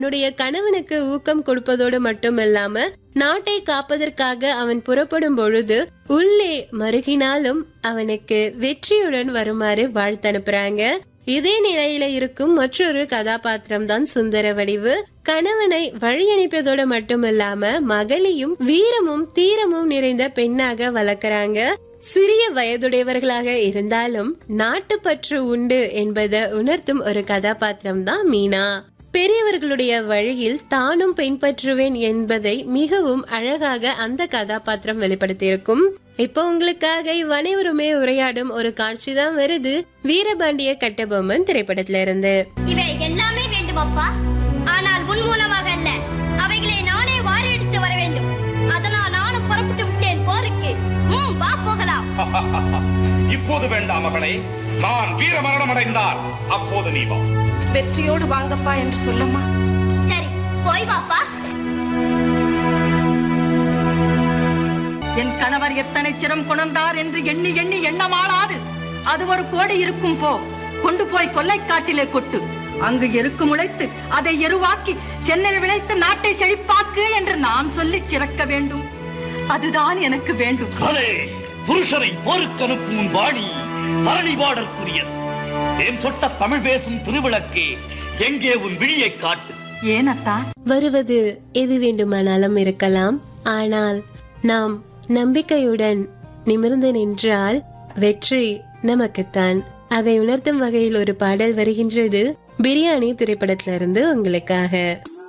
தன்னுடைய கணவனுக்கு ஊக்கம் கொடுப்பதோடு மட்டுமில்லாம நாட்டை காப்பதற்காக அவன் புறப்படும் பொழுது உள்ளே மருகினாலும் அவனுக்கு வெற்றியுடன் வருமாறு வாழ்த்து அனுப்புறாங்க இதே நிலையில இருக்கும் மற்றொரு கதாபாத்திரம் தான் சுந்தர வடிவு கணவனை வழி அனுப்பியதோடு மட்டுமில்லாம மகளையும் வீரமும் தீரமும் நிறைந்த பெண்ணாக வளர்க்கறாங்க சிறிய வயதுடையவர்களாக இருந்தாலும் நாட்டுப்பற்று உண்டு என்பதை உணர்த்தும் ஒரு கதாபாத்திரம் தான் மீனா பெரியவர்களுடைய வழியில் தானும் பின்பற்றுவேன் என்பதை மிகவும் அழகாக அந்த கதாபாத்திரம் வெளிப்படுத்தியிருக்கும் இப்போ உங்களுக்காக இவ்வனைவருமே உரையாடும் ஒரு காட்சி தான் வருது வீரபாண்டிய கட்டபொம்மன் திரைப்படத்துல இருந்து இவை எல்லாமே வேண்டும் அப்பா ஆனால் உன் மூலமாக அல்ல அவைகளை நானே வாரி எடுத்து வர வேண்டும் அதனால் நானும் புறப்பட்டு விட்டேன் போருக்கு ம் வா போகலாம் இப்போது வேண்டாம் மகளே நான் வீர மரணம் அடைந்தால் அப்போது நீ வா வெற்றியோடு வாங்கப்பா என்று சொல்லம்மா சரி போய் வாப்பா என் கணவர் எத்தனை சிரம் கொணர்ந்தார் என்று எண்ணி எண்ணி எண்ணமாளாது அது ஒரு கோடி இருக்கும் போ கொண்டு போய் கொல்லைக்காட்டிலே கொட்டு அங்கு எருக்கு முளைத்து அதை எருவாக்கி சென்னையில் விளைத்து நாட்டை செழிப்பாக்கு என்று நான் சொல்லி சிறக்க வேண்டும் அதுதான் எனக்கு வேண்டும் கலே புருஷனை போருக்கு அனுப்பும் உன் வாணி தரணி பாடற்குரியது என் சொட்ட தமிழ் பேசும் திருவிளக்கே எங்கே உன் விழியை காட்டு ஏனத்தா வருவது எது வேண்டுமானாலும் இருக்கலாம் ஆனால் நாம் நம்பிக்கையுடன் நிமிர்ந்து நின்றால் வெற்றி நமக்குத்தான் அதை உணர்த்தும் வகையில் ஒரு பாடல் வருகின்றது பிரியாணி திரைப்படத்திலிருந்து உங்களுக்காக